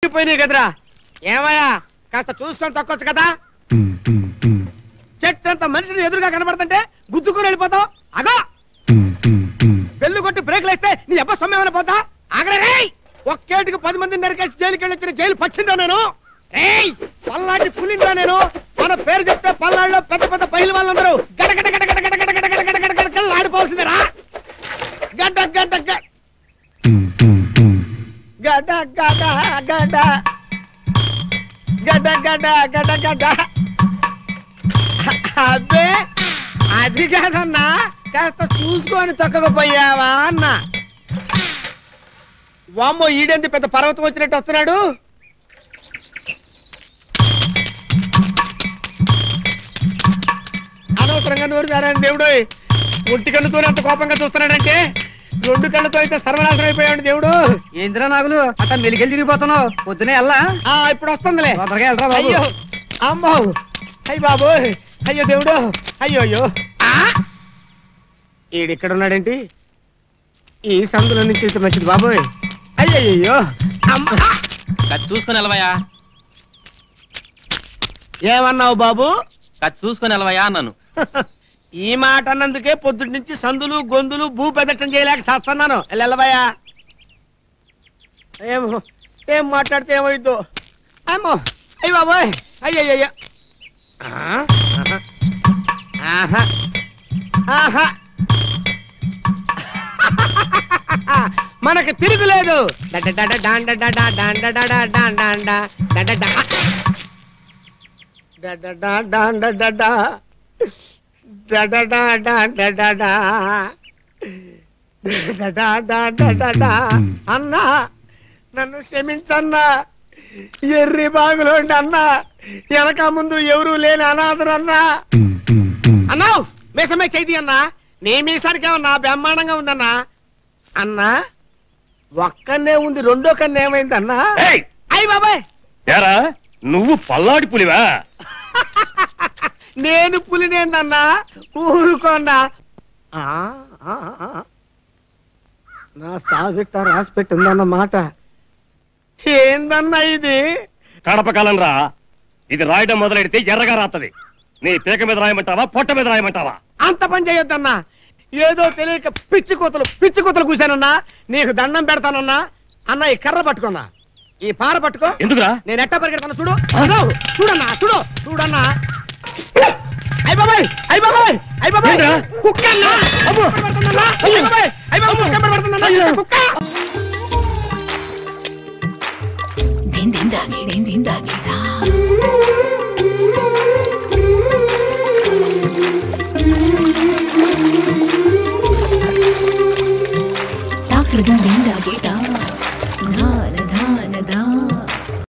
ఇరిగిపోయినాయి కదరా ఏమయ్యా కాస్త చూసుకొని తక్కొచ్చు కదా చెట్టు అంత మనిషిని ఎదురుగా కనబడుతుంటే గుద్దుకుని వెళ్ళిపోతావు అగో బెల్లు కొట్టి బ్రేక్లు వేస్తే నీ అబ్బ సొమ్మేమైనా పోతా ఆగలే రేయ్ ఒక్కేటికి పది మందిని నరికేసి జైలుకి వెళ్ళి వచ్చిన జైలు పచ్చిందా నేను రేయ్ పల్లాంటి పులిందా నేను మన పేరు చెప్తే పల్లాళ్ళలో పెద్ద పెద్ద పైలు వాళ్ళందరూ గడ గడ గడ గడ గడ గడ గడ గడ గడ గడ గడ ఆడిపోవాల్సిందేరా గడ్డ గడ్డ గడ్డ గడ్డ గడ్డ గడ్డ గడ్డ గడ్డ గడ్డ గడ్డ అబ్బే అది కాదన్నా కాస్త చూసుకొని తొక్కకపోయావా అన్న వామ్మో ఈడెంది పెద్ద పర్వతం వచ్చినట్టు వస్తున్నాడు అనవసరంగా నోరు జారాను దేవుడు ఒంటి కన్నుతో అంత కోపంగా చూస్తున్నాడంటే రెండు కళ్ళతో అయితే సర్వనాశనం అయిపోయాడు దేవుడు ఏంద్రా నాగులు అట్లా మెలికెళ్ళి తిరిగిపోతున్నావు పొద్దునే వెళ్ళా ఆ ఇప్పుడు వస్తుందిలే తొందరగా వెళ్ళరా బాబు అయ్యో అమ్మో అయ్య బాబు అయ్యో దేవుడు అయ్యో అయ్యో ఆ! ఈడిక్కడ ఉన్నాడేంటి ఈ సందులో నుంచి వెళ్తే మంచిది బాబోయ్ అయ్యయ్యో అమ్మా కత్తి చూసుకొని వెళ్ళవయ్యా ఏమన్నావు బాబు కత్తి చూసుకొని వెళ్ళవయ్యా అన్నాను ఈ మాట అన్నందుకే పొద్దుటి నుంచి సందులు గొంతులు భూ ప్రదక్షిణ చేయలేక చేస్తున్నాను వెళ్ళవయ్యా ఏమో ఏం మాట్లాడితే ఏమైందో ఏమో అయ్యి బాబోయ్ అయ్యయ్యో ఆహా ఆహా మనకి తిరుగులేదు డడడడ డాండడడ డాండడడ డాండాండ డడడ. డడడ డాండడడ. డడడ డాండడడ. డడడ డాండడడ. అన్నా నన్ను క్షమించన్నా ఎర్రి బాగులోండి అన్నా వెనక ముందు ఎవరు లేని అనాథనన్నా అన్నావు మీసమే చేతి అన్నా నీ మీసానికి ఏమన్నా బ్రహ్మాండంగా ఉందన్నా అన్నా ఒక్కనే ఉంది రెండో కన్ను ఏమైందన్నా ఏయ్! అయ్యి బాబాయ్ ఏరా నువ్వు పల్లాడి పులివా నేను పులినేందన్నా ఊరుకోన్నా ఆ, ఆ, ఆ. నా సావిట్ట రాసి పెట్టిందన్న మాట ఏందన్నా ఇది కడప కాలం రా ఇది రాయడం మొదలెడితే ఎర్రగా రాతది నీ పీక మీద రాయమంటావా పొట్ట మీద రాయమంటావా అంత పని చేయొద్దన్నా ఏదో తెలియక పిచ్చి కూతలు పిచ్చి కూతలు కూసానన్నా నీకు దండం పెడతానన్నా అన్న ఈ కర్ర పట్టుకున్నా ఈ పార పట్టుకో ఎందుకురా నేను ఎట్టా పరిగెడతాను చూడు అదో, చూడన్నా చూడు చూడన్నా అయ్ బాబాయ్ అయ్ బాబాయ్ అయ్ బాబాయ్ ఏంట్రా? కుక్క అన్నా అమ్మో పడుతుందన్నా అయ్ బాబాయ్ అయ్ బాబాయ్ కుక్క పడుతుందన్నా కుక్క Din din da gi din din da gi da. Da gi din din da gi da. Na